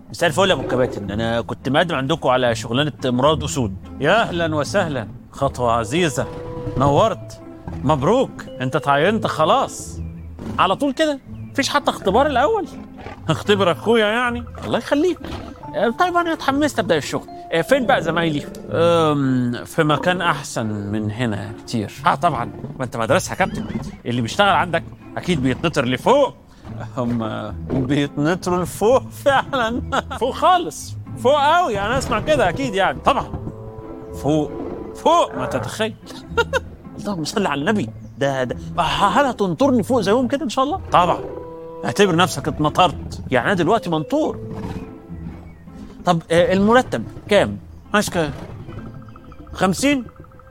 مساء الفل يا ابو الكباتن انا كنت مقدم عندكم على شغلانه مراد اسود يا اهلا وسهلا خطوه عزيزه نورت مبروك انت اتعينت خلاص على طول كده مفيش حتى اختبار الاول اختبر اخويا يعني الله يخليك آه، طيب انا اتحمست ابدا الشغل آه، فين بقى زمايلي أم، في مكان احسن من هنا كتير اه طبعا ما انت مدرسه يا كابتن اللي بيشتغل عندك اكيد بيتنطر لفوق هم بيتنطروا لفوق فعلا فوق خالص فوق قوي انا اسمع كده اكيد يعني طبعا فوق فوق ما تتخيل اللهم صل على النبي ده ده هل هتنطرني فوق زيهم كده ان شاء الله طبعا اعتبر نفسك اتنطرت يعني انا دلوقتي منطور طب آه، المرتب كام ماشي كام خمسين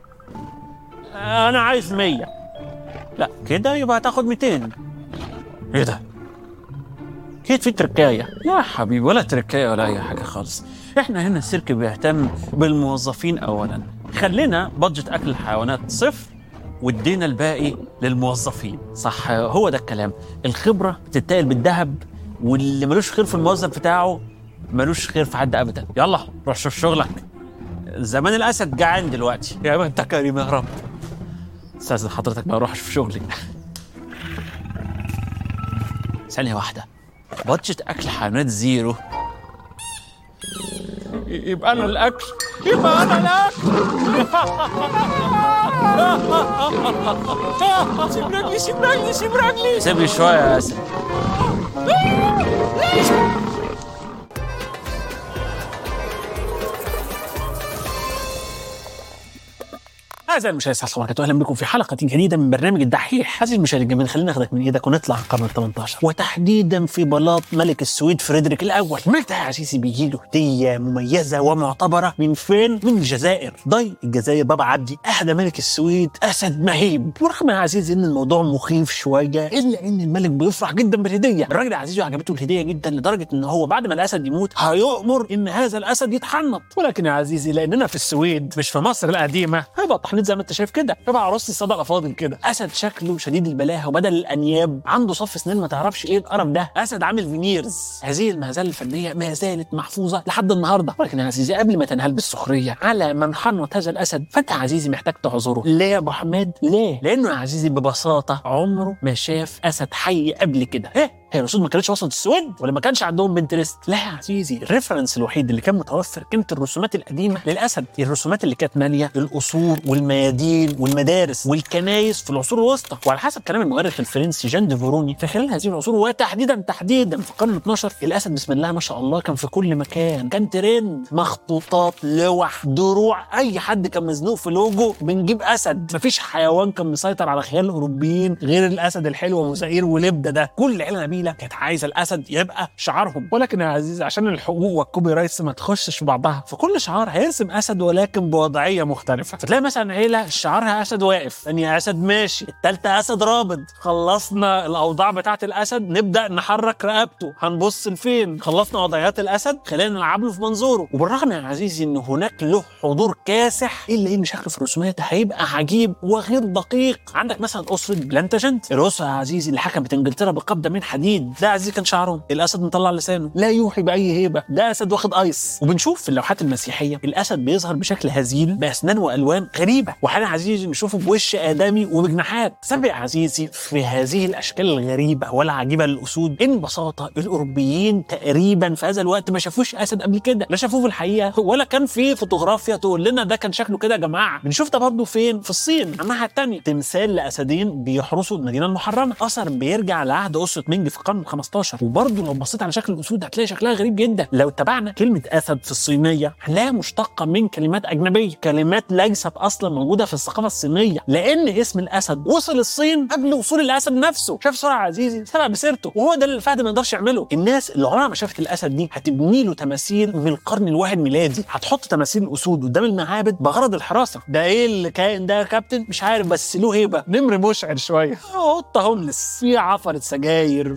انا عايز مية لا كده يبقى هتاخد 200 ايه ده اكيد في تركايه لا حبيبي ولا تركايه ولا اي حاجه خالص احنا هنا السيرك بيهتم بالموظفين اولا خلينا بادجت اكل الحيوانات صفر وادينا الباقي للموظفين صح هو ده الكلام الخبره بتتقل بالذهب واللي ملوش خير في الموظف بتاعه ملوش خير في حد ابدا يلا روح شوف شغلك زمان الاسد جعان دلوقتي يا ما انت كريم يا رب استاذن حضرتك ما اروح اشوف شغلي ثانية واحدة بادجت أكل حيوانات زيرو يبقى أنا الأكل يبقى أنا الأكل سيب رجلي سيب رجلي سيب رجلي سيبني شوية يا أسد أعزائي المشاهدين السلام عليكم أهلا بكم في حلقة جديدة من برنامج الدحيح عزيزي المشاهد الجميل خلينا ناخدك من إيدك ونطلع عن القرن ال 18 وتحديدا في بلاط ملك السويد فريدريك الأول الملك ده يا عزيزي بيجي له هدية مميزة ومعتبرة من فين؟ من الجزائر ضي الجزائر بابا عبدي أهدى ملك السويد أسد مهيب ورغم يا عزيزي إن الموضوع مخيف شوية إلا إن الملك بيفرح جدا بالهدية الراجل يا عزيزي عجبته الهدية جدا لدرجة إن هو بعد ما الأسد يموت هيؤمر إن هذا الأسد يتحنط ولكن يا عزيزي لأننا في السويد مش في مصر القديمة هيبقى التحنيط زي ما أنت شايف كده يبقى عروسة الصدى فاضل كده أسد شكله شديد البلاهة وبدل الأنياب عنده صف سنان ما تعرفش إيه القرف ده أسد عامل فينيرز هذه المهزلة الفنية ما زالت محفوظة لحد النهاردة ولكن يا عزيزي قبل ما تنهال بالسخرية على من حنط هذا الأسد فأنت يا عزيزي محتاج تعذره ليه يا أبو حماد ليه لأنه يا عزيزي ببساطة عمره ما شاف أسد حي قبل كده إيه هي الرسوم ما كانتش وصلت السويد ولا ما كانش عندهم بنترست لا يا عزيزي الريفرنس الوحيد اللي كان متوفر كانت الرسومات القديمه للاسد الرسومات اللي كانت ماليه القصور والميادين والمدارس والكنايس في العصور الوسطى وعلى حسب كلام المؤرخ الفرنسي جان ديفوروني في خلال هذه العصور وتحديدا تحديدا في القرن ال 12 الاسد بسم الله ما شاء الله كان في كل مكان كان ترند مخطوطات لوح دروع اي حد كان مزنوق في لوجو بنجيب اسد مفيش حيوان كان مسيطر على خيال الاوروبيين غير الاسد الحلو ومسائير ولبده ده كل عيله نبيله كانت عايزه الاسد يبقى شعارهم ولكن يا عزيزي عشان الحقوق والكوبي رايتس ما تخشش في بعضها فكل شعار هيرسم اسد ولكن بوضعيه مختلفه فتلاقي مثلا عيله شعارها اسد واقف ثانيه اسد ماشي الثالثه اسد رابض خلصنا الاوضاع بتاعه الاسد نبدا نحرك رقبته هنبص لفين خلصنا وضعيات الاسد خلينا نلعب له في منظوره وبالرغم يا عزيزي ان هناك له حضور كاسح الا ان شكله في الرسومات هيبقى عجيب وغير دقيق عندك مثلا اسره بلانتاجنت الاسره يا عزيزي اللي حكمت انجلترا بقبضه من حديد ده عزيزي كان شعرهم الاسد مطلع لسانه لا يوحي باي هيبه ده اسد واخد ايس وبنشوف في اللوحات المسيحيه الاسد بيظهر بشكل هزيل باسنان والوان غريبه وحالا عزيزي نشوفه بوش ادمي وبجناحات سبب يا عزيزي في هذه الاشكال الغريبه والعجيبه للاسود ان ببساطه الاوروبيين تقريبا في هذا الوقت ما شافوش اسد قبل كده لا شافوه في الحقيقه ولا كان في فوتوغرافيا تقول لنا ده كان شكله كده يا جماعه بنشوف ده برضه فين في الصين على الناحيه الثانيه تمثال لاسدين بيحرسوا المدينه المحرمه اثر بيرجع لعهد اسره مينج في القرن ال 15 وبرضه لو بصيت على شكل الاسود هتلاقي شكلها غريب جدا لو اتبعنا كلمه اسد في الصينيه هنلاقيها مشتقه من كلمات اجنبيه كلمات ليست اصلا موجوده في الثقافه الصينيه لان اسم الاسد وصل الصين قبل وصول الاسد نفسه شاف سرعه عزيزي سبق بسيرته وهو ده اللي الفهد ما يقدرش يعمله الناس اللي عمرها ما شافت الاسد دي هتبني له تماثيل من القرن الواحد ميلادي هتحط تماثيل الاسود قدام المعابد بغرض الحراسه ده ايه الكائن ده يا كابتن مش عارف بس له هيبه نمر مشعر شويه قطه هوملس في عفره سجاير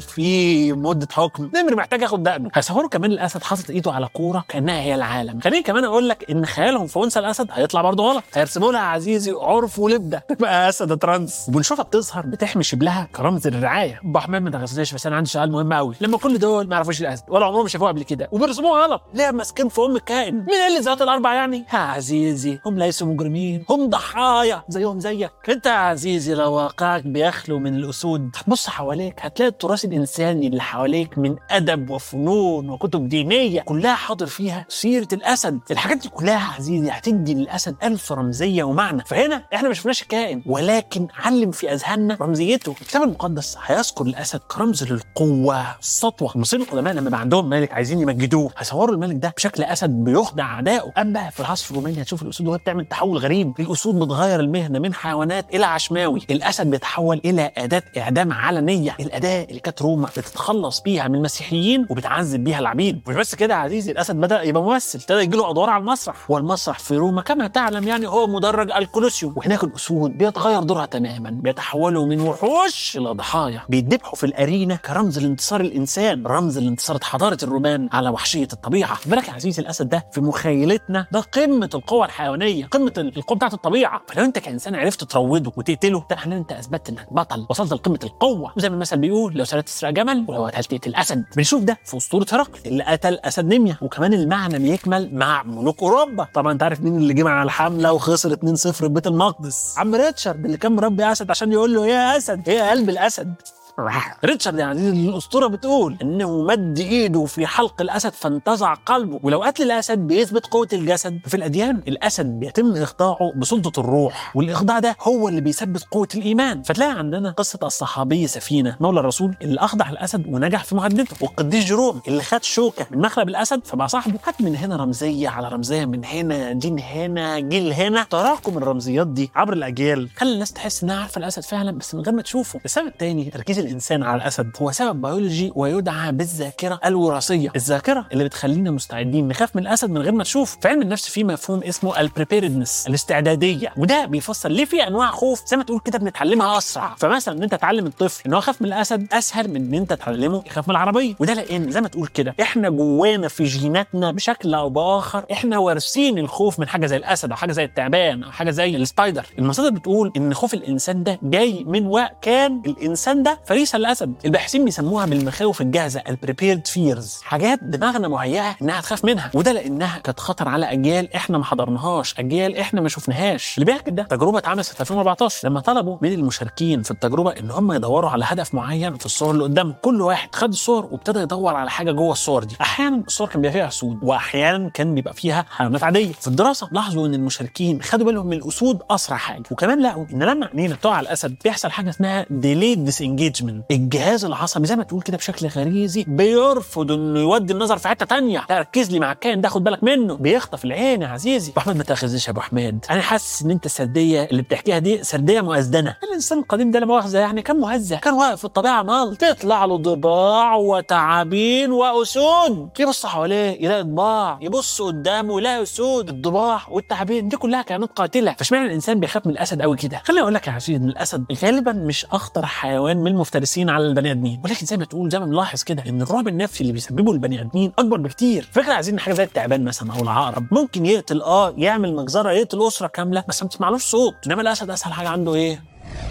في مده حكم نمر محتاج ياخد دقنه هيصوروا كمان الاسد حاطط ايده على كوره كانها هي العالم خليني كمان اقول لك ان خيالهم في انثى الاسد هيطلع برضه غلط هيرسموا لها عزيزي عرف ولبده تبقى اسد ترانس وبنشوفها بتظهر بتحمي شبلها كرمز الرعايه ابو حماد ما تغزناش بس انا عندي سؤال مهم قوي لما كل دول ما يعرفوش الاسد ولا عمرهم شافوه قبل كده وبيرسموها غلط ليه ماسكين في ام الكائن مين اللي ذات الاربع يعني يا عزيزي هم ليسوا مجرمين هم ضحايا زيهم زيك انت يا عزيزي لو واقعك بيخلو من الاسود هتبص حواليك هتلاقي التراث الانساني اللي حواليك من ادب وفنون وكتب دينيه كلها حاضر فيها سيره الاسد الحاجات دي كلها يا عزيزي هتدي للاسد الف رمزيه ومعنى فهنا احنا ما شفناش الكائن ولكن علم في اذهاننا رمزيته الكتاب المقدس هيذكر الاسد كرمز للقوه السطوه المصريين القدماء لما بقى عندهم ملك عايزين يمجدوه هيصوروا الملك ده بشكل اسد بيخدع اعدائه اما في العصر الروماني هتشوف الاسود وهي بتعمل تحول غريب الاسود بتغير المهنه من حيوانات الى عشماوي الاسد بيتحول الى اداه اعدام علنيه الاداه اللي كانت روما بتتخلص بيها من المسيحيين وبتعذب بيها العبيد مش بس كده يا عزيزي الاسد بدا يبقى ممثل ابتدى يجي له ادوار على المسرح والمسرح في روما كما تعلم يعني هو مدرج الكولوسيوم وهناك الاسود بيتغير دورها تماما بيتحولوا من وحوش الى ضحايا بيدبحوا في الارينا كرمز لانتصار الانسان رمز لانتصار حضاره الرومان على وحشيه الطبيعه بالك يا عزيزي الاسد ده في مخيلتنا ده قمه القوه الحيوانيه قمه القوه بتاعت الطبيعه فلو انت كانسان عرفت تروضه وتقتله ده معناه انت اثبتت انك بطل وصلت لقمه القوه وزي ما المثل بيقول لو سرقت تسرق جمل ولو قتلت تقتل اسد بنشوف ده في اسطوره هرقل اللي قتل اسد نميا وكمان المعنى بيكمل مع ملوك اوروبا طبعا انت عارف مين اللي جه مع الحمله وخسر 2-0 في بيت المقدس عم ريتشارد اللي كان مربي اسد عشان يقول له يا اسد يا قلب الاسد ريتشارد يا عزيزي الاسطوره بتقول انه مد ايده في حلق الاسد فانتزع قلبه ولو قتل الاسد بيثبت قوه الجسد في الاديان الاسد بيتم اخضاعه بسلطه الروح والاخضاع ده هو اللي بيثبت قوه الايمان فتلاقي عندنا قصه الصحابي سفينه مولى الرسول اللي اخضع الاسد ونجح في مهدته والقديس جيروم اللي خد شوكه من مخلب الاسد فبقى صاحبه هات من هنا رمزيه على رمزيه من هنا دين هنا جيل هنا تراكم الرمزيات دي عبر الاجيال خلي الناس تحس انها عارفه الاسد فعلا بس من غير ما تشوفه السبب الثاني تركيز الانسان على الاسد هو سبب بيولوجي ويدعى بالذاكره الوراثيه الذاكره اللي بتخلينا مستعدين نخاف من الاسد من غير ما نشوف في علم النفس في مفهوم اسمه البريبيردنس الاستعداديه وده بيفسر ليه في انواع خوف زي ما تقول كده بنتعلمها اسرع فمثلا ان انت تعلم الطفل ان هو يخاف من الاسد اسهل من ان انت تعلمه يخاف من العربيه وده لان زي ما تقول كده احنا جوانا في جيناتنا بشكل او باخر احنا وارثين الخوف من حاجه زي الاسد او حاجه زي التعبان او حاجه زي السبايدر المصادر بتقول ان خوف الانسان ده جاي من وقت كان الانسان ده فريسه الاسد الباحثين بيسموها بالمخاوف الجاهزه البريبيرد فيرز حاجات دماغنا مهيئه انها تخاف منها وده لانها كانت خطر على اجيال احنا ما حضرناهاش اجيال احنا ما شفناهاش اللي بيحكي ده تجربه اتعملت في 2014 لما طلبوا من المشاركين في التجربه ان هم يدوروا على هدف معين في الصور اللي قدامهم كل واحد خد الصور وابتدى يدور على حاجه جوه الصور دي احيانا الصور كان بيبقى فيها اسود واحيانا كان بيبقى فيها حيوانات عاديه في الدراسه لاحظوا ان المشاركين خدوا بالهم من الاسود اسرع حاجه وكمان لقوا ان لما عينينا بتقع على الاسد بيحصل حاجه اسمها ديليد ديس انجيجمنت الجهاز العصبي زي ما تقول كده بشكل غريزي بيرفض انه يودي النظر في حته تانية لا ركز لي مع الكائن ده خد بالك منه بيخطف العين يا عزيزي ابو احمد ما تاخذنيش يا ابو حماد انا حاسس ان انت السرديه اللي بتحكيها دي سرديه مؤذنه الانسان القديم ده لا مؤاخذه يعني كان مهزأ كان واقف في الطبيعه مال تطلع له ضباع وتعابين واسود يبص حواليه يلاقي ضباع يبص قدامه يلاقي اسود الضباع والتعابين دي كلها كائنات قاتله فاشمعنى الانسان بيخاف من الاسد قوي كده خليني اقول لك يا عزيزي ان الاسد غالبا مش اخطر حيوان من المفترسين على البني ادمين ولكن زي ما تقول زي ما بنلاحظ كده ان الرعب النفسي اللي بيسببه البني ادمين اكبر بكتير فكره عايزين حاجه زي التعبان مثلا او العقرب ممكن يقتل اه يعمل مجزره يقتل اسره كامله بس ما تسمعلوش صوت انما الاسد اسهل حاجه عنده ايه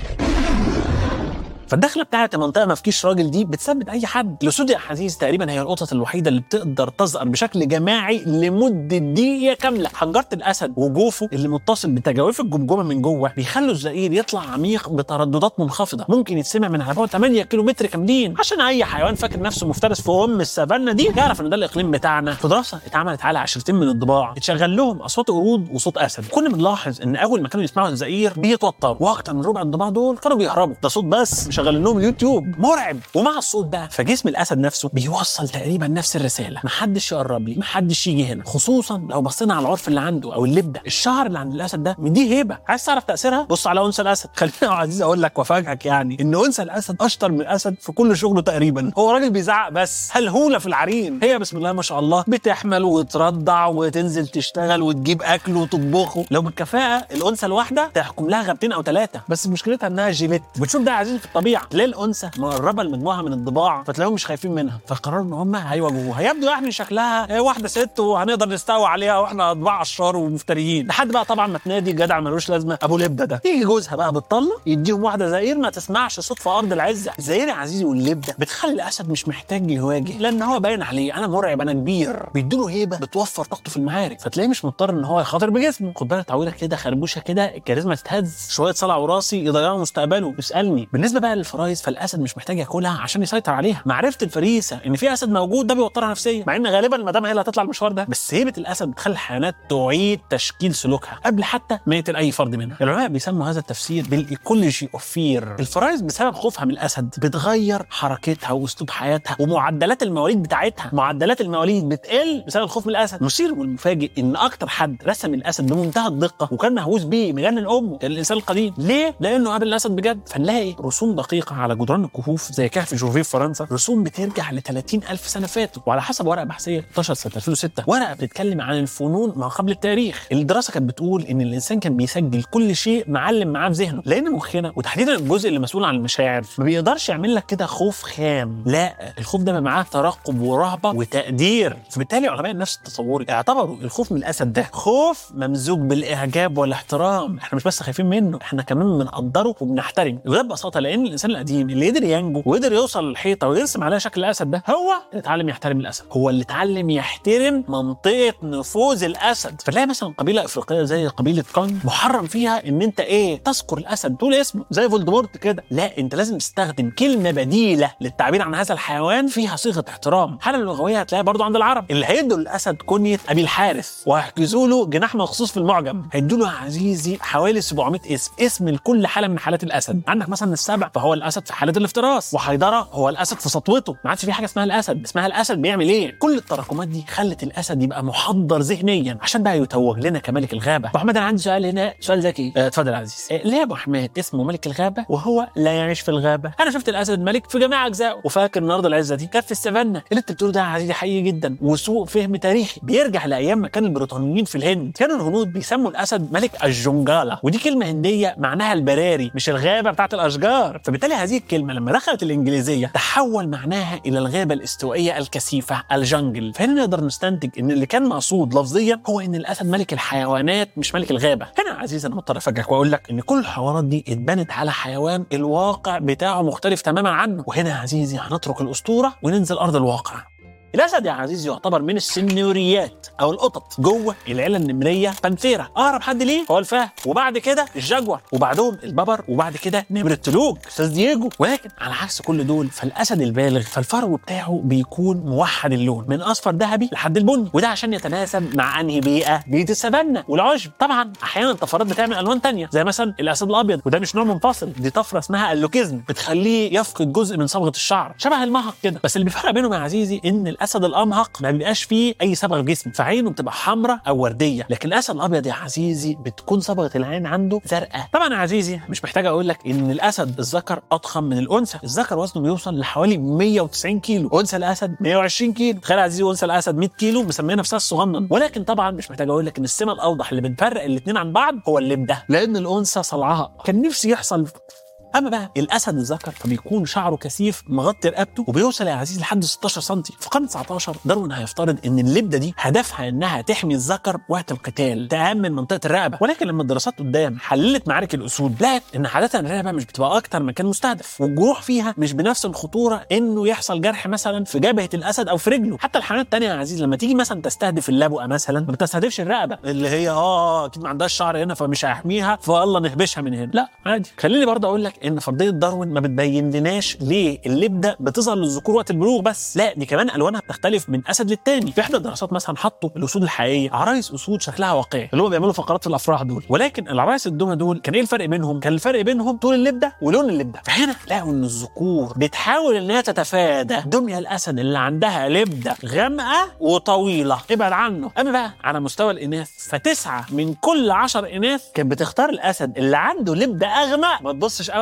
فالدخله بتاعت المنطقه ما فيكيش راجل دي بتثبت اي حد الاسود يا عزيز تقريبا هي القطط الوحيده اللي بتقدر تظهر بشكل جماعي لمده دقيقه كامله حنجره الاسد وجوفه اللي متصل بتجاويف الجمجمه من جوه بيخلوا الزئير يطلع عميق بترددات منخفضه ممكن يتسمع من على بعد 8 كيلو متر كاملين عشان اي حيوان فاكر نفسه مفترس في ام السافانا دي يعرف ان ده الاقليم بتاعنا في دراسه اتعملت على عشرتين من الضباع اتشغل لهم اصوات قرود وصوت اسد كنا بنلاحظ ان اول ما كانوا يسمعوا الزئير بيتوتروا واكتر من ربع الضباع دول كانوا بيهربوا ده صوت بس مشغلين لهم اليوتيوب مرعب ومع الصوت بقى فجسم الاسد نفسه بيوصل تقريبا نفس الرساله محدش يقرب لي محدش يجي هنا خصوصا لو بصينا على العرف اللي عنده او اللبده الشعر اللي عند الاسد ده من دي هيبه عايز تعرف تاثيرها بص على انثى الاسد خليني يا عزيز اقول لك وافاجئك يعني ان انثى الاسد اشطر من الاسد في كل شغله تقريبا هو راجل بيزعق بس هلهوله في العرين هي بسم الله ما شاء الله بتحمل وترضع وتنزل تشتغل وتجيب اكل وتطبخه لو بالكفاءه الانثى الواحده تحكم لها غابتين او ثلاثه بس مشكلتها انها جيلت بتشوف ده يا عزيزي في الطبيعه الطبيعه تلاقي الانثى مقربه لمجموعه من الضباع فتلاقيهم مش خايفين منها فقرروا ان هم هيواجهوها يبدو يعني شكلها هي واحده ست وهنقدر نستوى عليها واحنا اطباع اشرار ومفتريين لحد بقى طبعا ما تنادي جدع ملوش لازمه ابو لبده ده يجي جوزها بقى بالطله يديهم واحده زئير ما تسمعش صوت في ارض العزه الزئير يا عزيزي واللبده بتخلي الاسد مش محتاج يواجه لان هو باين عليه انا مرعب انا كبير بيديله هيبه بتوفر طاقته في المعارك فتلاقيه مش مضطر ان هو يخاطر بجسمه خد بالك تعويضه كده خربوشه كده الكاريزما تتهز شويه صلع وراسي يضيعوا مستقبله يسالني بالنسبه بقى للفرايس فالاسد مش محتاج ياكلها عشان يسيطر عليها معرفه الفريسه ان في اسد موجود ده بيوترها نفسيا مع ان غالبا المدام هي اللي هتطلع المشوار ده بس هيبه الاسد بتخلي الحيوانات تعيد تشكيل سلوكها قبل حتى ما يقتل اي فرد منها العلماء بيسموا هذا التفسير بالايكولوجي اوف فير الفرايس بسبب خوفها من الاسد بتغير حركتها واسلوب حياتها ومعدلات المواليد بتاعتها معدلات المواليد بتقل بسبب الخوف من الاسد مثير والمفاجئ ان اكتر حد رسم الاسد بمنتهى الدقه وكان مهووس بيه مجنن امه كان الانسان القديم ليه لانه قابل الاسد بجد فنلاقي رسوم دقيقه على جدران الكهوف زي كهف جوفيه في فرنسا رسوم بترجع ل 30 الف سنه فاتوا وعلى حسب ورقه بحثيه 12 سنه 2006 ورقه بتتكلم عن الفنون ما قبل التاريخ الدراسه كانت بتقول ان الانسان كان بيسجل كل شيء معلم معاه في ذهنه لان مخنا وتحديدا الجزء اللي مسؤول عن المشاعر ما بيقدرش يعمل لك كده خوف خام لا الخوف ده معاه ترقب ورهبه وتقدير فبالتالي علماء النفس التصوري اعتبروا الخوف من الاسد ده خوف ممزوج بالاعجاب والاحترام احنا مش بس خايفين منه احنا كمان بنقدره وبنحترمه وده ببساطه لان الانسان القديم اللي قدر ينجو وقدر يوصل للحيطه ويرسم عليها شكل الاسد ده هو اللي اتعلم يحترم الاسد هو اللي اتعلم يحترم منطقه نفوذ الاسد فتلاقي مثلا قبيله افريقيه زي قبيله كونج محرم فيها ان انت ايه تذكر الاسد تقول اسمه زي فولدمورت كده لا انت لازم تستخدم كلمه بديله للتعبير عن هذا الحيوان فيها صيغه احترام الحاله اللغويه هتلاقيها برضو عند العرب اللي هيدوا للاسد كنيه ابي الحارث وهيحجزوا له جناح مخصوص في المعجم هيدوا له يا عزيزي حوالي 700 اسم اسم لكل حاله من حالات الاسد عندك مثلا السبع فهو الاسد في حاله الافتراس وحيدره هو الاسد في سطوته ما عادش في حاجه اسمها الاسد اسمها الاسد بيعمل ايه كل التراكمات دي خلت الاسد يبقى محضر ذهنيا عشان بقى يتوج لنا كملك الغابه ابو حماد انا عندي سؤال هنا سؤال ذكي اه، اتفضل يا عزيز اه، ليه يا ابو حماد اسمه ملك الغابه وهو لا يعيش في الغابه انا شفت الاسد ملك في جميع اجزائه وفاكر النهارده العزه دي كانت في السافانا اللي انت بتقوله ده يا عزيزي حقيقي جدا وسوء فهم تاريخي بيرجع لايام ما كان البريطانيين في الهند كانوا الهنود بيسموا الاسد ملك الجنجاله ودي كلمه هنديه معناها البراري مش الغابه بتاعت الاشجار فبالتالي هذه الكلمه لما دخلت الانجليزيه تحول معناها الى الغابه الاستوائيه الكثيفه الجنجل فهنا نقدر نستنتج ان اللي كان مقصود لفظيا هو ان الاسد ملك الحيوانات مش ملك الغابه هنا يا عزيزي انا مضطر افاجئك واقول لك ان كل الحوارات دي اتبنت على حيوان الواقع بتاعه مختلف تماما عنه وهنا يا عزيزي هنترك الاسطوره وننزل ارض الواقع الاسد يا عزيزي يعتبر من السنيوريات او القطط جوه العيله النمريه بانثيرا اقرب حد ليه هو الفهد وبعد كده الجاجور وبعدهم الببر وبعد كده نمر التلوج استاذ دييجو ولكن على عكس كل دول فالاسد البالغ فالفرو بتاعه بيكون موحد اللون من اصفر ذهبي لحد البني وده عشان يتناسب مع انهي بيئه بيئه السافانا والعشب طبعا احيانا الطفرات بتعمل الوان تانية زي مثلا الاسد الابيض وده مش نوع منفصل دي طفره اسمها اللوكيزم بتخليه يفقد جزء من صبغه الشعر شبه المهق كده بس اللي بيفرق بينهم يا عزيزي ان الاسد الامهق ما بيبقاش فيه اي صبغه في جسمه فعينه بتبقى حمراء او ورديه لكن الاسد الابيض يا عزيزي بتكون صبغه العين عنده زرقاء طبعا يا عزيزي مش محتاج اقول لك ان الاسد الذكر اضخم من الانثى الذكر وزنه بيوصل لحوالي 190 كيلو انثى الاسد 120 كيلو تخيل يا عزيزي انثى الاسد 100 كيلو مسميه نفسها الصغنن ولكن طبعا مش محتاج اقول لك ان السمه الاوضح اللي بتفرق الاثنين عن بعض هو اللب ده لان الانثى صلعها كان نفسي يحصل اما بقى الاسد الذكر فبيكون شعره كثيف مغطي رقبته وبيوصل يا عزيز لحد 16 سم في القرن 19 داروين هيفترض ان اللبده دي هدفها انها تحمي الذكر وقت القتال تامن منطقه الرقبه ولكن لما الدراسات قدام حللت معارك الاسود لقت ان عاده الرقبه مش بتبقى اكتر مكان مستهدف والجروح فيها مش بنفس الخطوره انه يحصل جرح مثلا في جبهه الاسد او في رجله حتى الحيوانات الثانيه يا عزيز لما تيجي مثلا تستهدف اللبؤه مثلا ما بتستهدفش الرقبه اللي هي اه اكيد ما عندهاش شعر هنا فمش هيحميها فيلا نهبشها من هنا لا عادي خليني برضه اقول لك ان فرضيه داروين ما بتبين لناش ليه اللبده بتظهر للذكور وقت البلوغ بس لا دي كمان الوانها بتختلف من اسد للتاني في احدى الدراسات مثلا حطوا الاسود الحقيقيه عرايس اسود شكلها واقعي اللي هم بيعملوا فقرات في الافراح دول ولكن العرايس الدمى دول كان ايه الفرق بينهم كان الفرق بينهم طول اللبده ولون اللبده فهنا لقوا ان الذكور بتحاول انها تتفادى دميه الاسد اللي عندها لبده غامقه وطويله ابعد عنه اما بقى على مستوى الاناث فتسعه من كل عشر اناث كانت بتختار الاسد اللي عنده لبده اغمق ما تبصش قوي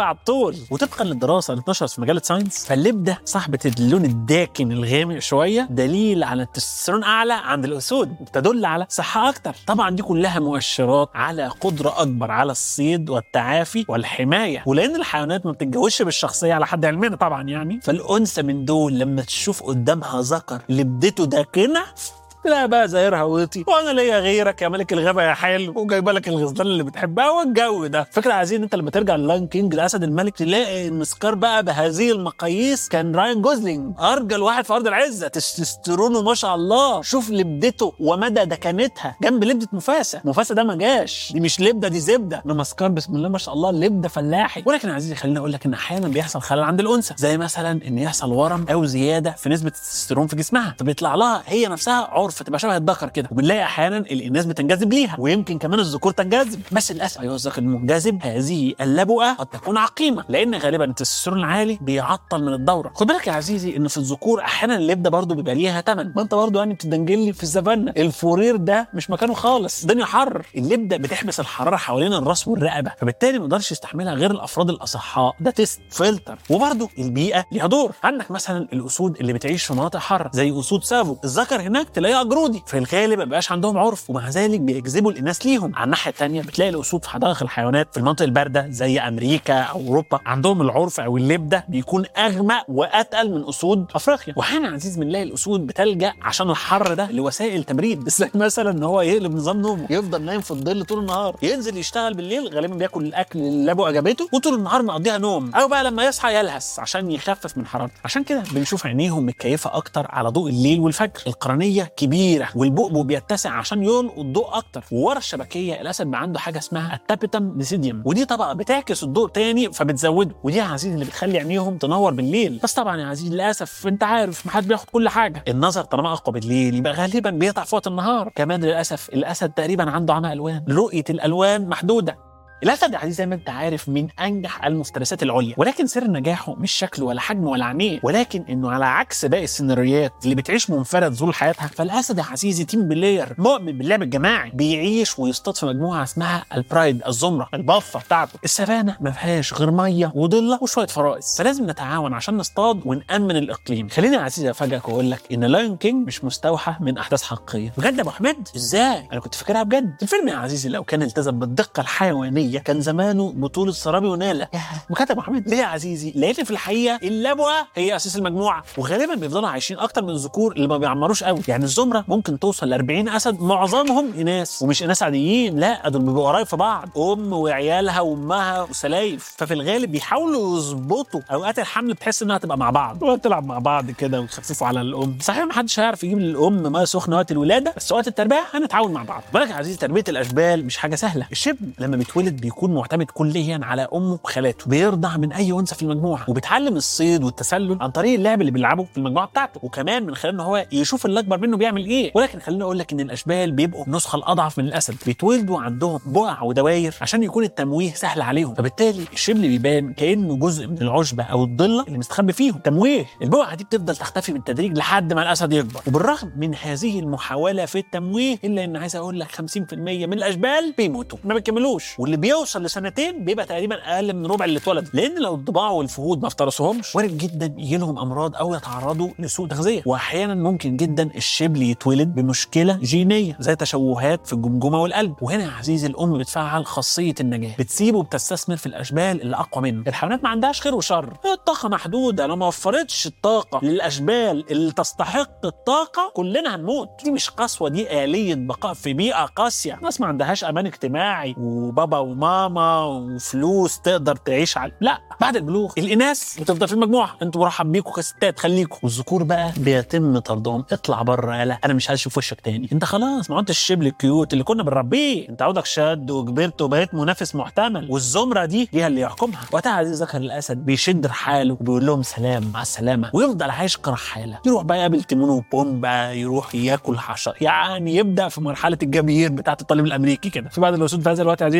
على الطول وطبقا للدراسه اللي اتنشرت في مجله ساينس فاللبده صاحبه اللون الداكن الغامق شويه دليل على التستوستيرون اعلى عند الاسود وبتدل على صحه اكتر طبعا دي كلها مؤشرات على قدره اكبر على الصيد والتعافي والحمايه ولان الحيوانات ما بتتجوزش بالشخصيه على حد علمنا طبعا يعني فالانثى من دول لما تشوف قدامها ذكر لبدته داكنه لا بقى زايرها وطي وانا ليا غيرك يا ملك الغابه يا حلو وجايبه لك الغزلان اللي بتحبها والجو ده فكره عايزين انت لما ترجع للاين كينج الاسد الملك تلاقي ان سكار بقى بهذه المقاييس كان راين جوزلينج ارجل واحد في ارض العزه تستوستيرونه ما شاء الله شوف لبدته ومدى دكنتها جنب لبده مفاسه مفاسه ده ما جاش دي مش لبده دي زبده انما سكار بسم الله ما شاء الله لبده فلاحي ولكن يا عزيزي خليني اقول لك ان احيانا بيحصل خلل عند الانثى زي مثلا ان يحصل ورم او زياده في نسبه التستوستيرون في جسمها فبيطلع لها هي نفسها عرف تبقى شبه الذكر كده وبنلاقي احيانا الاناث بتنجذب ليها ويمكن كمان الذكور تنجذب بس للاسف ايها الذكر المنجذب هذه اللبؤه قد تكون عقيمه لان غالبا التستوستيرون العالي بيعطل من الدوره خد بالك يا عزيزي ان في الذكور احيانا اللبده برضه بيبقى ليها ثمن ما انت برضه يعني بتدنجل لي في السافانا الفورير ده مش مكانه خالص الدنيا حر اللبده بتحبس الحراره حوالين الراس والرقبه فبالتالي ما يقدرش يستحملها غير الافراد الاصحاء ده تيست فلتر وبرضه البيئه ليها دور عندك مثلا الاسود اللي بتعيش في مناطق حاره زي اسود سافو الذكر هناك تلاقيه اجرودي في الغالب ما بيبقاش عندهم عرف ومع ذلك بيجذبوا الاناث ليهم على الناحيه الثانيه بتلاقي الاسود في حدائق الحيوانات في المناطق البارده زي امريكا او اوروبا عندهم العرف او اللبده بيكون اغمق واتقل من اسود افريقيا واحيانا عزيز بنلاقي الاسود بتلجا عشان الحر ده لوسائل تمريض زي مثلا ان هو يقلب نظام نومه يفضل نايم في الظل طول النهار ينزل يشتغل بالليل غالبا بياكل الاكل اللي ابوه جابته وطول النهار مقضيها نوم او بقى لما يصحى يلهس عشان يخفف من حرارته عشان كده بنشوف عينيهم متكيفه اكتر على ضوء الليل والفجر القرنيه كبيره والبؤبؤ بيتسع عشان يلقط الضوء اكتر وورا الشبكيه الاسد بقى عنده حاجه اسمها التابيتم نسيديوم ودي طبقه بتعكس الضوء تاني فبتزوده ودي يا عزيزي اللي بتخلي عينيهم تنور بالليل بس طبعا يا عزيزي للاسف انت عارف ما حد بياخد كل حاجه النظر طالما اقوى بالليل يبقى غالبا بيقطع في وقت النهار كمان للاسف الاسد تقريبا عنده عمى الوان رؤيه الالوان محدوده الاسد يا عزيزي زي ما انت عارف من انجح المفترسات العليا ولكن سر نجاحه مش شكله ولا حجمه ولا عينيه ولكن انه على عكس باقي السيناريوهات اللي بتعيش منفرد طول حياتها فالاسد يا عزيزي تيم بلاير مؤمن باللعب الجماعي بيعيش ويصطاد في مجموعه اسمها البرايد الزمره البفه بتاعته السفانه ما فيهاش غير ميه وضله وشويه فرائس فلازم نتعاون عشان نصطاد ونامن الاقليم خليني يا عزيزي افاجئك واقول لك ان لايون كينج مش مستوحى من احداث حقيقيه بجد يا ابو حميد ازاي انا كنت فاكرها بجد الفيلم يا عزيزي لو كان التزم بالدقه الحيوانيه كان زمانه بطوله سرابي وناله وكتب ابو حميد ليه يا عزيزي لقيت في الحقيقه اللبوه هي اساس المجموعه وغالبا بيفضلوا عايشين اكتر من الذكور اللي ما بيعمروش قوي يعني الزمره ممكن توصل ل 40 اسد معظمهم اناث ومش اناث عاديين لا دول بيبقوا قرايب في بعض ام وعيالها وامها وسلايف ففي الغالب بيحاولوا يظبطوا اوقات الحمل بتحس انها تبقى مع بعض وتلعب مع بعض كده ويخففوا على الام صحيح ما حدش هيعرف يجيب للام ميه سخنه وقت الولاده بس وقت التربيه هنتعاون مع بعض بالك يا عزيزي تربيه الاشبال مش حاجه سهله الشبل لما بيتولد بيكون معتمد كليا على امه وخالاته بيرضع من اي انثى في المجموعه وبيتعلم الصيد والتسلل عن طريق اللعب اللي بيلعبه في المجموعه بتاعته وكمان من خلال ان هو يشوف اللي اكبر منه بيعمل ايه ولكن خليني اقول لك ان الاشبال بيبقوا النسخه الاضعف من الاسد بيتولدوا عندهم بقع ودواير عشان يكون التمويه سهل عليهم فبالتالي الشبل بيبان كانه جزء من العشبه او الضله اللي مستخبي فيهم تمويه البقعه دي بتفضل تختفي بالتدريج لحد ما الاسد يكبر وبالرغم من هذه المحاوله في التمويه الا ان عايز اقول لك 50% من الاشبال بيموتوا ما بيكملوش واللي بيوصل لسنتين بيبقى تقريبا اقل من ربع اللي اتولد لان لو الضباع والفهود ما افترسوهمش وارد جدا يجي لهم امراض او يتعرضوا لسوء تغذيه واحيانا ممكن جدا الشبل يتولد بمشكله جينيه زي تشوهات في الجمجمه والقلب وهنا يا عزيزي الام بتفعل خاصيه النجاه بتسيبه وبتستثمر في الاشبال اللي اقوى منه الحيوانات ما عندهاش خير وشر الطاقه محدوده لو ما وفرتش الطاقه للاشبال اللي تستحق الطاقه كلنا هنموت دي مش قسوه دي اليه بقاء في بيئه قاسيه ناس ما عندهاش امان اجتماعي وبابا وماما وفلوس تقدر تعيش على لا بعد البلوغ الاناث بتفضل في المجموعه انتوا مرحب بيكم كستات خليكم والذكور بقى بيتم طردهم اطلع بره يالا انا مش عايز اشوف وشك تاني انت خلاص ما انتش الشبل الكيوت اللي كنا بنربيه انت عودك شد وكبرت وبقيت منافس محتمل والزمره دي هي اللي يحكمها وقتها عزيز ذكر الاسد بيشد رحاله وبيقول لهم سلام مع السلامه ويفضل عايش كرحاله يروح بقى يقابل تيمون وبومبا يروح ياكل حشر يعني يبدا في مرحله الجماهير بتاعه الطالب الامريكي كده في بعض الاسود في هذا الوقت عايزين بتعمل افلام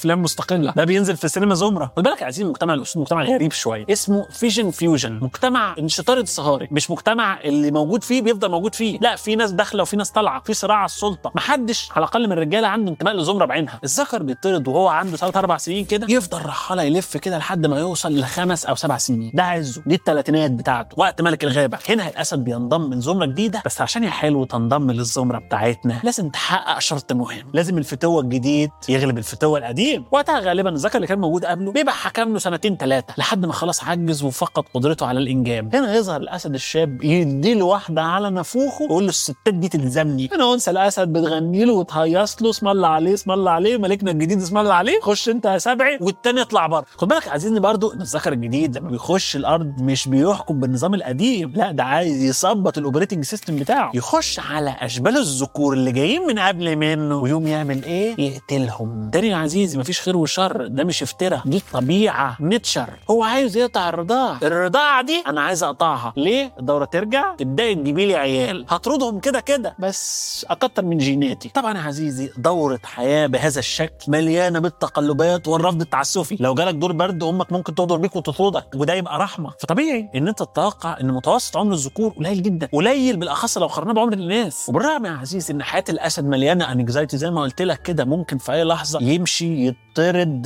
افلام مستقله ده بينزل في السينما زمره خد بالك يا عزيزي مجتمع الاسود مجتمع غريب شويه اسمه فيجن فيوجن مجتمع انشطار الصهاري مش مجتمع اللي موجود فيه بيفضل موجود فيه لا في ناس داخله وفي ناس طالعه في صراع على السلطه محدش على الاقل من الرجاله عنده انتماء لزمره بعينها الذكر بيطرد وهو عنده ثلاث اربع سنين كده يفضل رحاله يلف كده لحد ما يوصل لخمس او سبع سنين ده عزه دي الثلاثينات بتاعته وقت ملك الغابه هنا الاسد بينضم من زمره جديده بس عشان يا حلو تنضم للزمره بتاعتنا لازم تحقق شرط مهم لازم الفتوه الجديد يغلب الفتوه القديم وقتها غالبا الذكر اللي كان موجود قبله بيبقى حكم له سنتين ثلاثه لحد ما خلاص عجز وفقد قدرته على الانجاب هنا يظهر الاسد الشاب يديله واحده على نافوخه ويقول له الستات دي تلزمني هنا انثى الاسد بتغني له وتهيص له اسم الله عليه اسم الله عليه ملكنا الجديد اسم الله عليه خش انت يا سبعي والتاني يطلع بره خد بالك يا عزيزي برضو ان الذكر الجديد لما بيخش الارض مش بيحكم بالنظام القديم لا ده عايز يظبط الاوبريتنج سيستم بتاعه يخش على اشبال الذكور اللي جايين من قبل منه ويوم يعمل ايه يقتلهم تاني يا عزيزي مفيش خير وشر ده مش افتراء دي طبيعه نتشر هو عايز يقطع الرضاعه الرضاعه دي انا عايز اقطعها ليه الدوره ترجع تبداي تجيبي لي عيال هطردهم كده كده بس اكتر من جيناتي طبعا يا عزيزي دوره حياه بهذا الشكل مليانه بالتقلبات والرفض التعسفي لو جالك دور برد امك ممكن تغدر بيك وتطردك وده يبقى رحمه فطبيعي ان انت تتوقع ان متوسط عمر الذكور قليل جدا قليل بالاخص لو قارناه بعمر الناس وبالرغم يا عزيزي ان حياه الاسد مليانه انكزايتي زي ما قلت لك كده ممكن في اي لحظه يمشي يطرد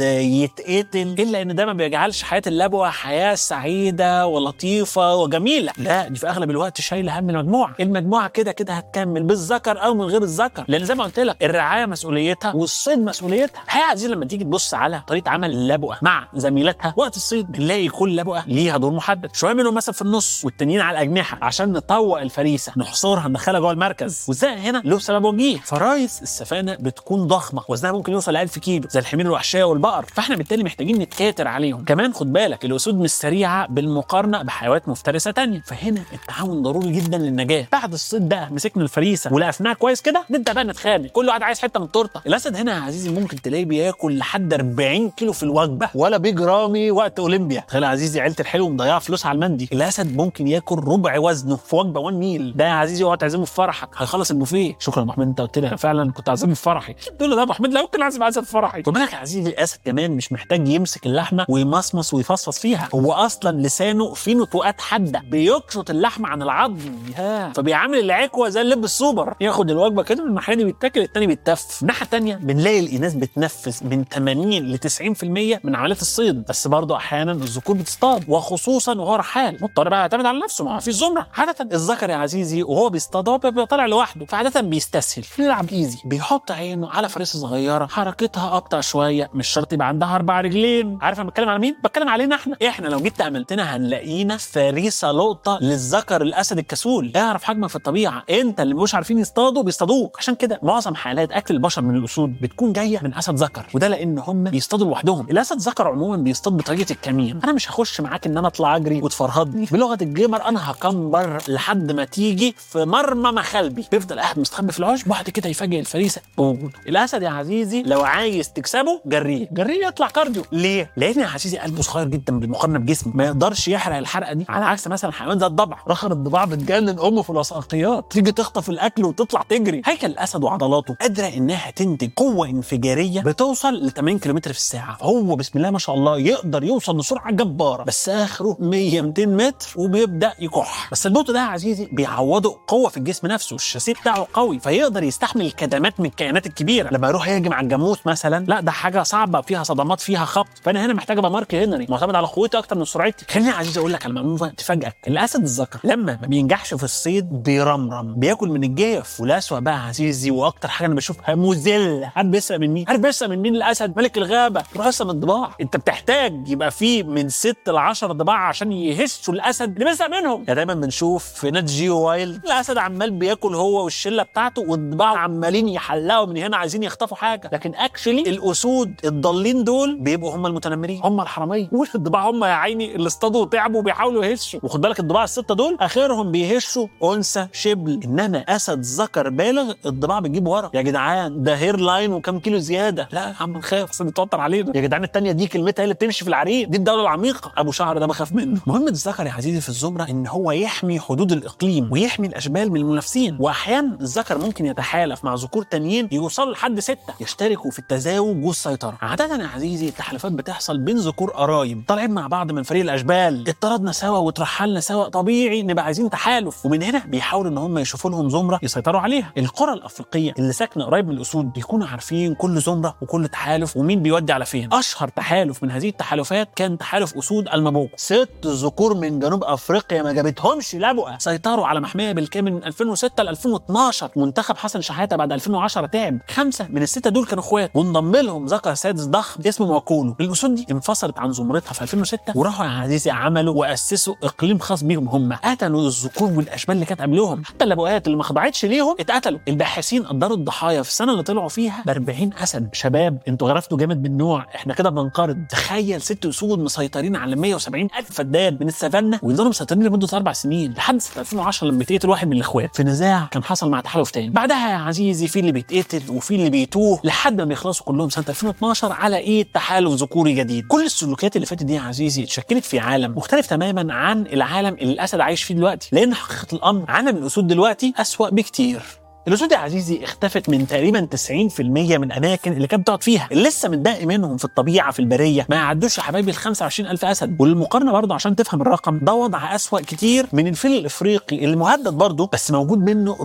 يتقتل الا ان ده ما بيجعلش حياه اللبوه حياه سعيده ولطيفه وجميله لا دي في اغلب الوقت شايله هم المجموعه المجموعه كده كده هتكمل بالذكر او من غير الذكر لان زي ما قلت لك الرعايه مسؤوليتها والصيد مسؤوليتها الحقيقه يا عزيزي لما تيجي تبص على طريقه عمل اللبؤه مع زميلتها وقت الصيد بنلاقي كل لبؤه ليها دور محدد شويه منهم مثلا في النص والتانيين على الاجنحه عشان نطوق الفريسه نحصرها ندخلها جوه المركز والزق هنا له سبب وجيه فرايس السفانه بتكون ضخمه وزنها ممكن يوصل ل 1000 كيلو زي الحمير الوحشيه والبقر فاحنا بالتالي محتاجين نتكاتر عليهم كمان خد بالك الاسود مش سريعه بالمقارنه بحيوانات مفترسه تانية فهنا التعاون ضروري جدا للنجاه بعد الصيد ده مسكنا الفريسه ولقفناها كويس كده نبدا بقى نتخانق كل واحد عايز حته من التورته الاسد هنا يا عزيزي ممكن تلاقيه بياكل لحد 40 كيلو في الوجبه ولا بيج رامي وقت اولمبيا تخيل يا عزيزي عيله الحلو مضيعه فلوس على المندي الاسد ممكن ياكل ربع وزنه في وجبه 1 ميل ده يا عزيزي اوعى تعزمه في فرحك هيخلص البوفيه شكرا يا ابو حميد انت قلت لي فعلا كنت عازمني في فرحي تقول له ده يا ابو حميد لا ممكن اعزم اسد في فرحي خد بالك يا عزيزي الاسد كمان مش محتاج يمسك اللحمه ويمصمص ويفصفص فيها هو اصلا لسانه فيه نتوءات حاده بيقشط اللحمه عن العظم ها فبيعامل العكوه زي اللب السوبر ياخد الوجبه كده من الناحيه دي بيتاكل التاني بيتف الناحيه التانيه بنلاقي الاناث بتنفذ من 80 ل 90% من عمليات الصيد بس برضه احيانا الذكور بتصطاد وخصوصا وهو رحال مضطر بقى يعتمد على نفسه ما هو في زمره عاده الذكر يا عزيزي وهو بيصطاد هو بيبقى طالع لوحده فعاده بيستسهل يلعب ايزي بيحط عينه على فريسه صغيره حركتها ابطا شويه مش شرط يبقى عندها اربع رجلين عارف انا بتكلم على مين بتكلم علينا احنا احنا لو جيت تاملتنا هنلاقينا فريسه لقطه للذكر الاسد الكسول اعرف حجمك في الطبيعه انت اللي مش عارفين يصطادوا بيصطادوك عشان كده معظم حالات اكل البشر من الاسود بتكون جايه من اسد ذكر وده لان هم بيصطادوا لوحدهم الاسد ذكر عموما بيصطاد بطريقه الكمين انا مش هخش معاك ان انا اطلع اجري وتفرهدني بلغه الجيمر انا هكمبر لحد ما تيجي في مرمى مخالبي بيفضل قاعد مستخبي في العشب وبعد كده يفاجئ الفريسه بوجوده الاسد يا عزيزي لو عايز تكسبه جريه جريه يطلع كارديو ليه لان يا عزيزي قلبه صغير جدا بالمقارنه بجسمه ما يقدرش يحرق الحرقه دي على عكس مثلا حيوان زي الضبع رخر الضباع بتجنن امه في الوثائقيات تيجي تخطف الاكل وتطلع تجري هيكل الاسد وعضلاته قادره انها تنتج قوه انفجاريه بتوصل ل 80 كم في الساعه فهو بسم الله ما شاء الله يقدر يوصل لسرعه جباره بس اخره 100 200 متر وبيبدا يكح بس البطء ده يا عزيزي بيعوضه قوه في الجسم نفسه الشاسيه بتاعه قوي فيقدر يستحمل الكدمات من الكائنات الكبيره لما يروح يهجم على الجاموس مثلا لا ده حاجه صعبه فيها صدمات فيها خبط فانا هنا محتاج ابقى مارك هنري معتمد على قوتي اكتر من سرعتي خليني يا عزيزي اقول لك على معلومه تفاجئك الاسد الذكر لما ما بينجحش في الصيد بيرمرم بياكل من الجيف والاسوأ بقى يا عزيزي واكتر حاجه انا بشوفها مذله عارف بيسرق من مين عارف بيسرق من مين الاسد ملك الغابه رؤساء من الضباع انت بتحتاج يبقى في من 6 ل 10 ضباع عشان يهشوا الاسد اللي بيسرق منهم يعني دايما بنشوف في نات جيو وايلد الاسد عمال بياكل هو والشله بتاعته والضباع عمالين يحلقوا من هنا عايزين يخطفوا حاجه لكن اكشلي الاسود الضالين دول بيبقوا هم المتنمرين هم الحراميه والضباع هم يا عيني اللي اصطادوا وتعبوا وبيحاولوا يهشوا وخد بالك الضباع السته دول اخرهم بيهشوا انثى شبل انما اسد ذكر بالغ الضباع بتجيب ورا يا جدعان ده هير لاين وكم كيلو زياده لا يا عم نخاف اصل بيتوتر علينا يا جدعان التانيه دي كلمتها هي اللي بتمشي في العريق دي الدوله العميقه ابو شعر ده بخاف منه مهمه الذكر يا عزيزي في الزمره ان هو يحمي حدود الاقليم ويحمي الاشبال من المنافسين واحيانا الذكر ممكن يتحالف مع ذكور تانيين يوصلوا لحد سته يشتركوا في التزاوج والسيطره السيطره عاده يا عزيزي التحالفات بتحصل بين ذكور قرايب طالعين مع بعض من فريق الاشبال اتطردنا سوا وترحلنا سوا طبيعي نبقى عايزين تحالف ومن هنا بيحاولوا ان هم يشوفوا لهم زمره يسيطروا عليها القرى الافريقيه اللي ساكنه قريب من الاسود بيكونوا عارفين كل زمره وكل تحالف ومين بيودي على فين اشهر تحالف من هذه التحالفات كان تحالف اسود المبوق ست ذكور من جنوب افريقيا ما جابتهمش لبقه سيطروا على محميه بالكامل من 2006 ل 2012 منتخب حسن شحاته بعد 2010 تعب خمسه من السته دول كانوا اخوات وانضم لهم ذكر سادس ضخم اسمه موكولو الاسود دي انفصلت عن زمرتها في 2006 وراحوا يا عزيزي عملوا واسسوا اقليم خاص بيهم هم قتلوا الذكور والاشبال اللي كانت قبلهم حتى اللبؤات اللي ما خضعتش ليهم اتقتلوا الباحثين قدروا الضحايا في السنه اللي طلعوا فيها ب 40 اسد شباب انتوا غرفتوا جامد بالنوع احنا كده بننقرض تخيل ست اسود مسيطرين على 170 الف فدان من السافانا ويفضلوا مسيطرين لمده اربع سنين لحد سنه 2010 لما بيتقتل واحد من الاخوات في نزاع كان حصل مع تحالف تاني بعدها يا عزيزي في اللي بيتقتل وفي اللي بيتوه لحد ما بيخلصوا كلهم سنه 2012 على ايه تحالف ذكوري جديد كل السلوكيات اللي فاتت دي يا عزيزي اتشكلت في عالم مختلف تماما عن العالم اللي الاسد عايش فيه دلوقتي لان حقيقه الامر عالم الاسود دلوقتي اسوا بكتير الاسود يا عزيزي اختفت من تقريبا 90% من الاماكن اللي كانت بتقعد فيها اللي لسه متبقي منهم في الطبيعه في البريه ما يعدوش يا حبايبي ال 25000 اسد وللمقارنه برضه عشان تفهم الرقم ده وضع اسوا كتير من الفيل الافريقي اللي مهدد برضه بس موجود منه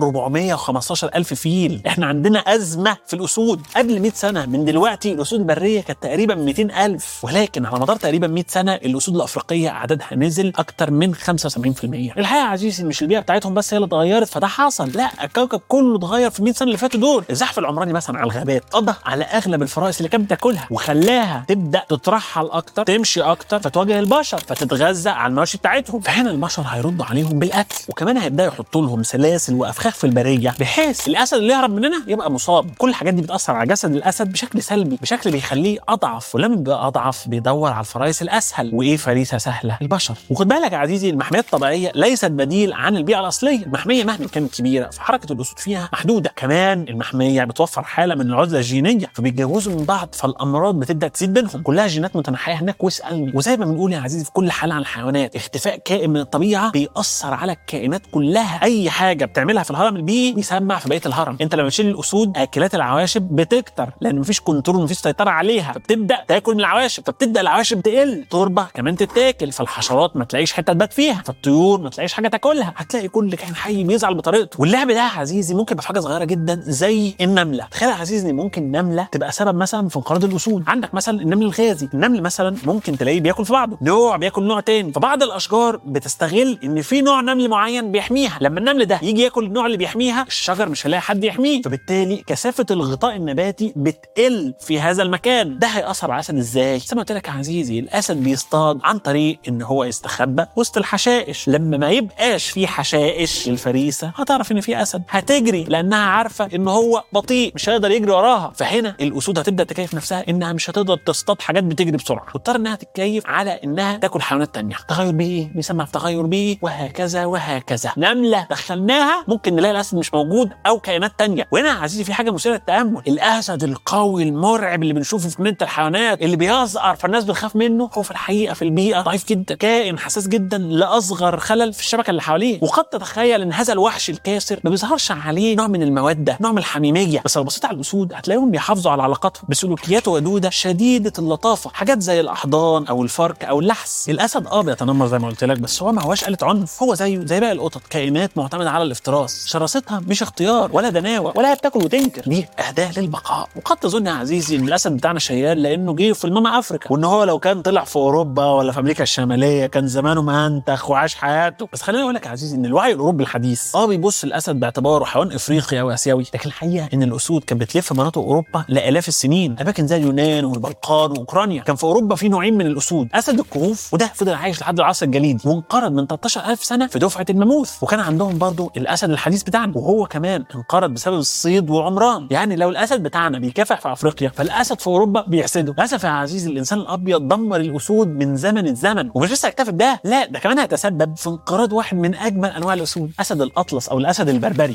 415000 فيل احنا عندنا ازمه في الاسود قبل 100 سنه من دلوقتي الاسود البريه كانت تقريبا 200000 ولكن على مدار تقريبا 100 سنه الاسود الافريقيه عددها نزل اكتر من 75% الحقيقه يا عزيزي مش البيئه بتاعتهم بس هي اللي اتغيرت فده حصل لا الكوكب كله اتغير في 100 سنه اللي فاتوا دول الزحف العمراني مثلا على الغابات قضى على اغلب الفرائس اللي كانت بتاكلها وخلاها تبدا تترحل اكتر تمشي اكتر فتواجه البشر فتتغذى على المواشي بتاعتهم فهنا البشر هيردوا عليهم بالاكل وكمان هيبداوا يحطوا لهم سلاسل وافخاخ في البريه بحيث الاسد اللي يهرب مننا يبقى مصاب كل الحاجات دي بتاثر على جسد الاسد بشكل سلبي بشكل بيخليه اضعف ولما بيبقى اضعف بيدور على الفرائس الاسهل وايه فريسه سهله البشر وخد بالك يا عزيزي المحميات الطبيعيه ليست بديل عن البيئه الاصليه المحميه مهما كانت كبيره فحركه الاسود فيها محدوده كمان المحميه بتوفر حاله من العزله الجينيه فبيتجوزوا من بعض فالامراض بتبدا تزيد بينهم كلها جينات متنحيه هناك واسالني وزي ما بنقول يا عزيزي في كل حاله عن الحيوانات اختفاء كائن من الطبيعه بيأثر على الكائنات كلها اي حاجه بتعملها في الهرم البيئي بيسمع في بقيه الهرم انت لما تشيل الاسود اكلات العواشب بتكتر لان مفيش كنترول مفيش سيطره عليها فبتبدا تاكل من العواشب فبتبدا العواشب تقل تربه كمان تتاكل فالحشرات ما تلاقيش حته تبات فيها فالطيور ما تلاقيش حاجه تاكلها هتلاقي كل كائن حي بيزعل بطريقته واللعب ده يا عزيزي ممكن يبقى في حاجه صغيره جدا زي النمله تخيل يا عزيزي ان ممكن نمله تبقى سبب مثلا في انقراض الاسود عندك مثلا النمل الغازي النمل مثلا ممكن تلاقيه بياكل في بعضه نوع بياكل نوع تاني فبعض الاشجار بتستغل ان في نوع نمل معين بيحميها لما النمل ده يجي ياكل النوع اللي بيحميها الشجر مش هيلاقي حد يحميه فبالتالي كثافه الغطاء النباتي بتقل في هذا المكان ده هيأثر على الاسد ازاي زي ما قلت لك يا عزيزي الاسد بيصطاد عن طريق ان هو يستخبى وسط الحشائش لما ما يبقاش في حشائش للفريسه هتعرف ان في اسد هتجري لانها عارفه ان هو بطيء مش هيقدر يجري وراها فهنا الاسود هتبدا تكيف نفسها انها مش هتقدر تصطاد حاجات بتجري بسرعه تضطر انها تتكيف على انها تاكل حيوانات تانية تغير بيئي بيسمى في تغير بيئي وهكذا وهكذا نمله دخلناها ممكن نلاقي الاسد مش موجود او كائنات تانية وهنا يا عزيزي في حاجه مثيره للتامل الاسد القوي المرعب اللي بنشوفه في جنينه الحيوانات اللي بيزقر فالناس بتخاف منه هو في الحقيقه في البيئه ضعيف جدا كائن حساس جدا لاصغر خلل في الشبكه اللي حواليه وقد تتخيل ان هذا الوحش الكاسر ما بيظهرش عليه نوع من الموده نوع من الحميميه بس لو بصيت على الاسود هتلاقيهم بيحافظوا على علاقاتهم بسلوكيات ودوده شديده اللطافه حاجات زي الاحضان او الفرك او اللحس الاسد اه بيتنمر زي ما قلت لك بس هو ما هوش آلة عنف هو زيه زي باقي القطط كائنات معتمده على الافتراس شراستها مش اختيار ولا دناوه ولا هي بتاكل وتنكر دي اهداء للبقاء وقد تظن يا عزيزي ان الاسد بتاعنا شيال لانه جه في الماما افريكا وان هو لو كان طلع في اوروبا ولا في امريكا الشماليه كان زمانه منتخ وعاش حياته بس خليني اقول لك يا عزيزي ان الوعي الاوروبي الحديث اه بيبص الاسد باعتباره حيوان افريقي او اسيوي لكن الحقيقه ان الاسود كانت بتلف مناطق اوروبا لالاف السنين اماكن زي اليونان والبلقان واوكرانيا كان في اوروبا في نوعين من الاسود اسد الكهوف وده فضل عايش لحد العصر الجليدي وانقرض من 13000 سنه في دفعه الماموث وكان عندهم برضو الاسد الحديث بتاعنا وهو كمان انقرض بسبب الصيد والعمران يعني لو الاسد بتاعنا بيكافح في افريقيا فالاسد في اوروبا بيحسده للاسف يا عزيزي الانسان الابيض دمر الاسود من زمن الزمن ومش لسه هيكتفي بده لا ده كمان هيتسبب في انقراض واحد من اجمل انواع الاسود اسد الاطلس او الاسد البربري الاسد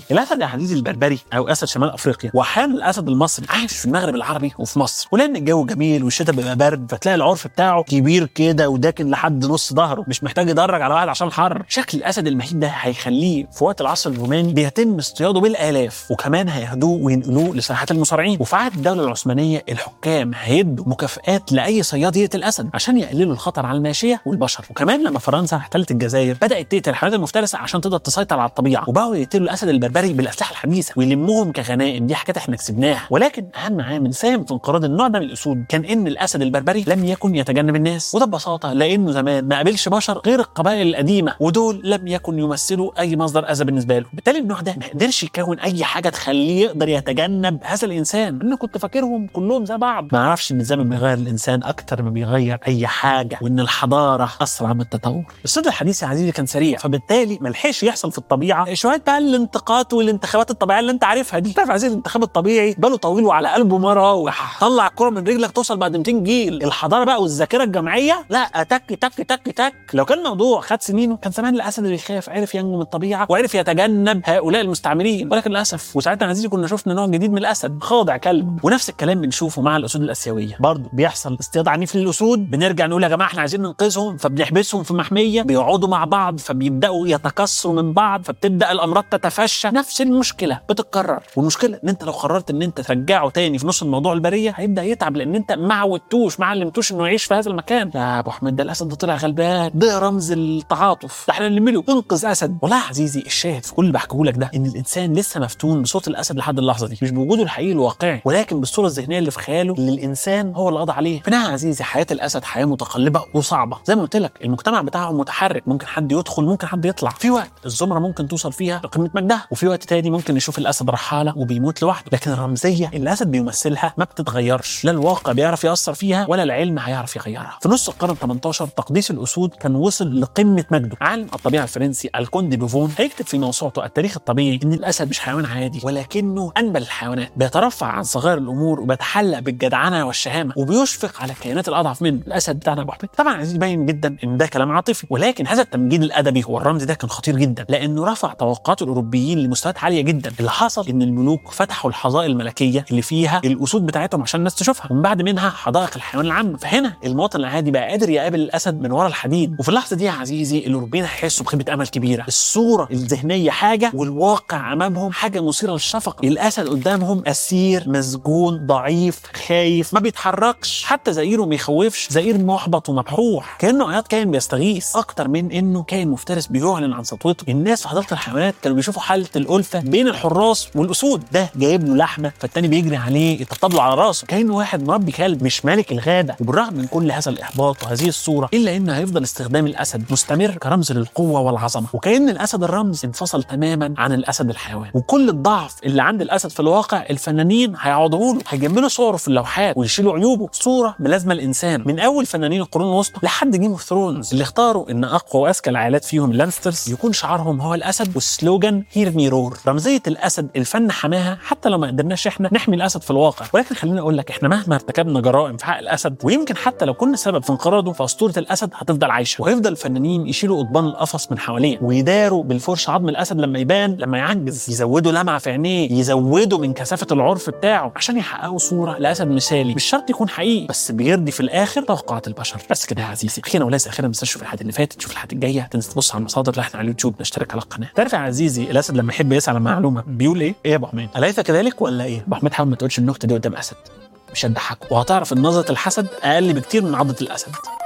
يا عزيزي البربري او اسد شمال افريقيا واحيانا الاسد المصري عايش في المغرب العربي وفي مصر ولان الجو جميل والشتاء بيبقى برد فتلاقي العرف بتاعه كبير كده وداكن لحد نص ظهره مش محتاج يدرج على واحد عشان حر شكل الاسد المهيب ده هيخليه في وقت العصر الروماني بيتم اصطياده بالالاف وكمان هياخدوه وينقلوه لساحات المصارعين وفي عهد الدوله العثمانيه الحكام هيدوا مكافئات لاي صياد يقتل اسد عشان يقللوا الخطر على الماشيه والبشر وكمان لما فرنسا احتلت الجزائر بدات تقتل الحيوانات المفترسه عشان تقدر تسيطر على الطبيعه وبقوا يقتلوا الاسد البربري بالاسلحه الحديثه ويلموهم كغنائم دي حاجات احنا كسبناها ولكن اهم عامل ساهم في انقراض النوع ده من الاسود كان ان الاسد البربري لم يكن يتجنب الناس وده ببساطه لانه زمان ما قابلش بشر غير القبائل القديمه ودول لم يكن يمثلوا اي مصدر اذى بالنسبه له بالتالي النوع ده ما قدرش يكون اي حاجه تخليه يقدر يتجنب هذا الانسان انا كنت فاكرهم كلهم زي بعض ما اعرفش ان الزمن بيغير الانسان اكتر ما بيغير اي حاجه وان الحضاره اسرع من التطور الصدر الحديث يا عزيزي كان سريع فبالتالي ما لحقش يحصل في الطبيعه شويه بقى الانتقاط والانتخابات الطبيعيه اللي انت عارفها دي تعرف يا عزيزي الانتخاب الطبيعي باله طويل وعلى قلبه مراوح طلع الكره من رجلك توصل بعد 200 جيل الحضاره بقى والذاكره الجمعيه لا تك تك تك تك لو كان الموضوع خد سنينه كان زمان الاسد اللي بيخاف عرف ينجو من الطبيعه وعرف يتجنب هؤلاء المستعمرين ولكن للاسف وساعتها يا عزيزي كنا شفنا نوع جديد من الاسد خاضع كلب ونفس الكلام بنشوفه مع الاسود الاسيويه برضه بيحصل اصطياد عنيف للاسود بنرجع نقول يا جماعه احنا عايزين ننقذهم فبنحبسهم في محميه بيقعدوا مع بعض فبيبداوا يتكاثروا من بعض فبتبدا الامراض تتفشى نفس المشكله بتتكرر والمشكله ان انت لو قررت ان انت ترجعه تاني في نص الموضوع البريه هيبدا يتعب لان انت ما عودتوش ما علمتوش انه يعيش في هذا المكان لا يا ابو احمد ده الاسد ده طلع غلبان ده رمز التعاطف ده احنا نلمله انقذ اسد والله يا عزيزي الشاهد في كل اللي بحكيه لك ده ان الانسان لسه مفتون بصوت الاسد لحد اللحظه دي مش بوجوده الحقيقي الواقعي ولكن بالصوره الذهنيه اللي في خياله اللي الانسان هو اللي قضى عليه في النهايه يا عزيزي حياه الاسد حياه متقلبه وصعبه زي ما قلت لك المجتمع بتاعهم متحرك ممكن حد يدخل ممكن حد يطلع في وقت الزمره ممكن توصل فيها لقمه مجدها وفي وقت تاني ممكن نشوف الاسد رحاله وبيموت لوحده لكن الرمزيه اللي الاسد بيمثلها ما بتتغيرش لا الواقع بيعرف ياثر فيها ولا العلم هيعرف يغيرها في نص القرن 18 تقديس الاسود كان وصل لقمه مجده عالم الطبيعه الفرنسي الكوندي بوفون هيكتب في موسوعته التاريخ الطبيعي ان الاسد مش حيوان عادي ولكنه انبل الحيوانات بيترفع عن صغائر الامور وبيتحلى بالجدعنه والشهامه وبيشفق على الكائنات الاضعف منه الاسد بتاعنا ابو حميد طبعا عايز يبين جدا ان ده كلام عاطفي ولكن هذا التمجيد الادبي والرمزي ده كان خطير جدا لانه رفع توقعات الاوروبيين لمستويات عاليه جدا اللي حصل ان الملوك فتحوا الحظائر الملكيه اللي فيها الاسود بتاعتهم عشان الناس تشوفها ومن بعد منها حدائق الحيوان العام فهنا المواطن العادي بقى قادر يقابل الاسد من ورا الحديد وفي اللحظه دي يا عزيزي الاوروبيين هيحسوا بخيبه امل كبيره الصوره الذهنيه حاجه والواقع امامهم حاجه مثيره للشفقه الاسد قدامهم اسير مسجون ضعيف خايف ما بيتحركش حتى زئيره ما يخوفش زئير محبط ومبحوح كانه عياط كائن بيستغيث اكتر من انه كائن مفترس بيعلن عن سطوته الناس في حديقه الحيوانات كانوا بيشوفوا حاله الالفه بين الحراس والاسود ده جايب له لحمه فالتاني بيجري عليه يطبطب له على راسه كانه واحد مربي كلب مش مالك الغابه وبالرغم من كل هذا الاحباط وهذه الصوره الا ان هيفضل استخدام الاسد مستمر كرمز للقوه والعظمه وكان الاسد الرمز انفصل تماما عن الاسد الحيوان وكل الضعف اللي عند الاسد في الواقع الفنانين هيعوضوه له هيجملوا صوره في اللوحات ويشيلوا عيوبه صوره ملازمه الانسان من اول فنانين القرون الوسطى لحد جيم اوف ثرونز اللي اختاروا ان اقوى واذكى العائلات فيهم اللانسترز يكون شعارهم هو الاسد والسلوجان هير مي رور رمزيه الاسد الفن حماها حتى لو ما قدرناش احنا نحمي الاسد في الواقع ولكن خليني اقول لك احنا مهما ارتكبنا جرائم في حق الاسد ويمكن حتى لو كنا سبب في انقراضه فاسطوره الاسد هتفضل عايشه وهيفضل الفنانين يشيلوا قضبان القفص من حواليه ويداروا بالفرشه عظم الاسد لما يبان لما يعجز يزودوا لمعه في عينيه يزودوا من كثافه العرف بتاعه عشان يحققوا صوره لاسد مثالي مش شرط يكون حقيقي بس بيرضي في الاخر توقعات البشر بس كده يا عزيزي اخيرا وليس اخيرا ما تشوف الحلقه اللي فاتت تشوف الحلقه الجايه تنسى تبص على المصادر اللي احنا على اليوتيوب نشترك على القناه تعرف يا عزيزي الاسد لما يحب يسال عن معلومه بيقول ايه ايه يا ابو حميد اليس كذلك ولا ايه ابو حميد حاول ما تقولش النكته دي قدام اسد مش هتضحك وهتعرف ان نظره الحسد اقل بكتير من عضه الاسد